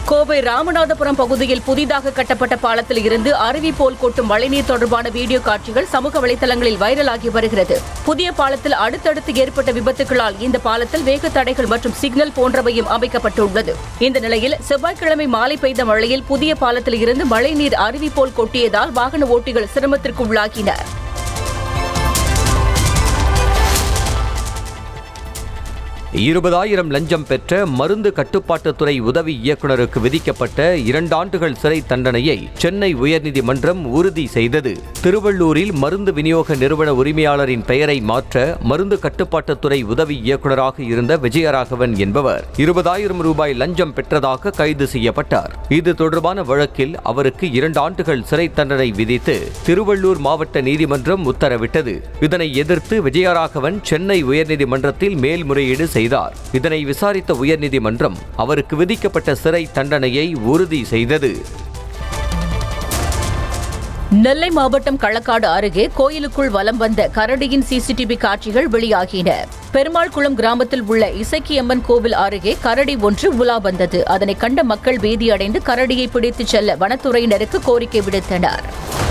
கோவை ராமநாதபுரம் பகுதியில் புதிதாக கட்டப்பட்ட பாலத்தில் இருந்து அருவி போல் கொட்டும் மழைநீர் தொடர்பான வீடியோ காட்சிகள் சமூக வலைதளங்களில் வைரலாகி வருகிறது புதிய பாலத்தில் அடுத்தடுத்து ஏற்பட்ட விபத்துகளால் இந்த பாலத்தில் வேக தடைகள் மற்றும் சிக்னல் போன்றவையும் அமைக்கப்பட்டுள்ளது இந்த நிலையில் செவ்வாய்க்கிழமை மாலை பெய்த மழையில் புதிய பாலத்தில் இருந்து மழைநீர் அருவி போல் கொட்டியதால் வாகன ஓட்டிகள் சிரமத்திற்கு உள்ளாகினர் இருபதாயிரம் லஞ்சம் பெற்ற மருந்து கட்டுப்பாட்டுத்துறை உதவி இயக்குநருக்கு விதிக்கப்பட்ட இரண்டாண்டுகள் சிறை தண்டனையை சென்னை உயர்நீதிமன்றம் உறுதி செய்தது திருவள்ளூரில் மருந்து விநியோக நிறுவன உரிமையாளரின் பெயரை மாற்ற மருந்து கட்டுப்பாட்டுத்துறை உதவி இயக்குநராக இருந்த விஜயராகவன் என்பவர் இருபதாயிரம் ரூபாய் லஞ்சம் பெற்றதாக கைது செய்யப்பட்டார் இது தொடர்பான வழக்கில் அவருக்கு இரண்டு ஆண்டுகள் சிறை தண்டனை விதித்து திருவள்ளூர் மாவட்ட நீதிமன்றம் உத்தரவிட்டது இதனை எதிர்த்து விஜயராகவன் சென்னை உயர்நீதிமன்றத்தில் மேல்முறையீடு செய்தார் இதனை விசாரித்த உயர்நீதிமன்றம் அவருக்கு விதிக்கப்பட்ட சிறை தண்டனையை உறுதி செய்தது நெல்லை மாவட்டம் களக்காடு அருகே கோயிலுக்குள் வலம் வந்த கரடியின் சிசிடிவி காட்சிகள் வெளியாகின பெருமாள் குளம் கிராமத்தில் உள்ள இசக்கியம்மன் கோவில் அருகே கரடி ஒன்று உலா வந்தது அதனை கண்ட மக்கள் பீதியடைந்து கரடியை பிடித்துச் செல்ல வனத்துறையினருக்கு கோரிக்கை விடுத்தனர்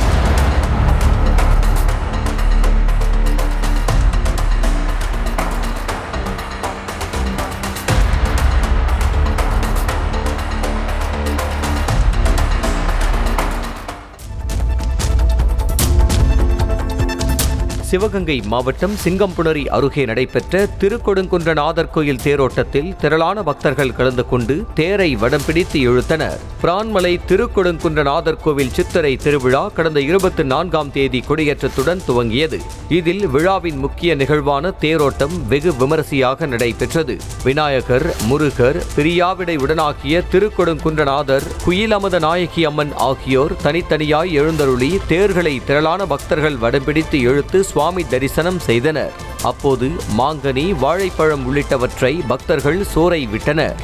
சிவகங்கை மாவட்டம் சிங்கம்புணரி அருகே நடைபெற்ற திருக்கொடுங்குன்றநாதர் கோயில் தேரோட்டத்தில் திரளான பக்தர்கள் கலந்து கொண்டு தேரை வடம் பிடித்து இழுத்தனர் பிரான்மலை திருக்கொடுங்குன்றநாதர் கோவில் சித்திரை திருவிழா கடந்த இருபத்தி நான்காம் தேதி கொடியேற்றத்துடன் துவங்கியது இதில் விழாவின் முக்கிய நிகழ்வான தேரோட்டம் வெகு விமரிசையாக நடைபெற்றது விநாயகர் முருகர் பிரியாவிடை உடனாகிய திருக்கொடுங்குன்றநாதர் குயிலமத நாயகி அம்மன் ஆகியோர் தனித்தனியாய் எழுந்தருளி தேர்களை திரளான பக்தர்கள் வடம் பிடித்து இழுத்து சுவாமி தரிசனம் செய்தனர் அப்போது மாங்கனி வாழைப்பழம் உள்ளிட்டவற்றை பக்தர்கள் சோரை விட்டனர்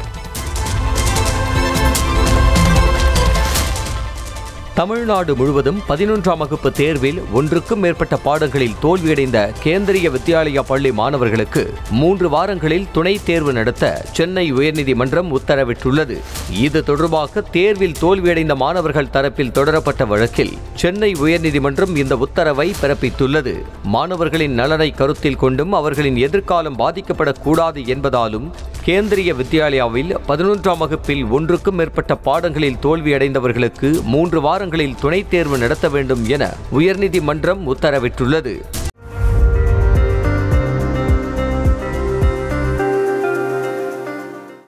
தமிழ்நாடு முழுவதும் பதினொன்றாம் வகுப்பு தேர்வில் ஒன்றுக்கும் மேற்பட்ட பாடங்களில் தோல்வியடைந்த கேந்திரிய வித்யாலயா பள்ளி மாணவர்களுக்கு மூன்று வாரங்களில் துணைத் தேர்வு நடத்த சென்னை உயர்நீதிமன்றம் உத்தரவிட்டுள்ளது இது தொடர்பாக தேர்வில் தோல்வியடைந்த மாணவர்கள் தரப்பில் தொடரப்பட்ட வழக்கில் சென்னை உயர்நீதிமன்றம் இந்த உத்தரவை பிறப்பித்துள்ளது மாணவர்களின் நலனை கருத்தில் கொண்டும் அவர்களின் எதிர்காலம் பாதிக்கப்படக்கூடாது என்பதாலும் கேந்திரிய வித்யாலயாவில் பதினொன்றாம் வகுப்பில் ஒன்றுக்கும் மேற்பட்ட பாடங்களில் தோல்வியடைந்தவர்களுக்கு மூன்று வாரங்களில் துணைத் தேர்வு நடத்த வேண்டும் என உயர்நீதிமன்றம் உத்தரவிட்டுள்ளது